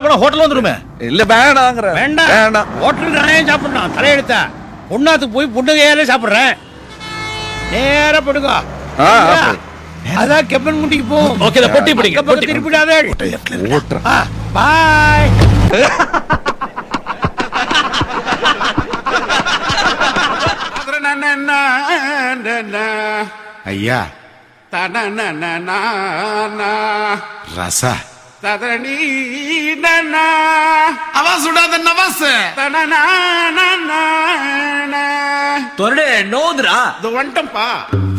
போனா ஹோட்டல் வந்துருமே இல்ல வேணாங்கிற வேண்டாம் வேண்டாம் ஹோட்டலுக்கு நான் ஏன் சாப்பிடணும் தலையெடுத்த பொண்ணாத்துக்கு போய் பொண்ணு கையாலே சாப்பிடுறேன் நேரா படுங்க ஆ, அப்படி. அதான் கெப்பன் முட்டிக்கு போ ஓகே பொட்டி பிடிங்க பக்கம் பொட்டி திருப்பிடாதே ஓட்டுறேன் பாய் ஐயா ரச அவா சுடாத நவாஸ் தொரடு நோதுரா இது வந்துட்டம்பா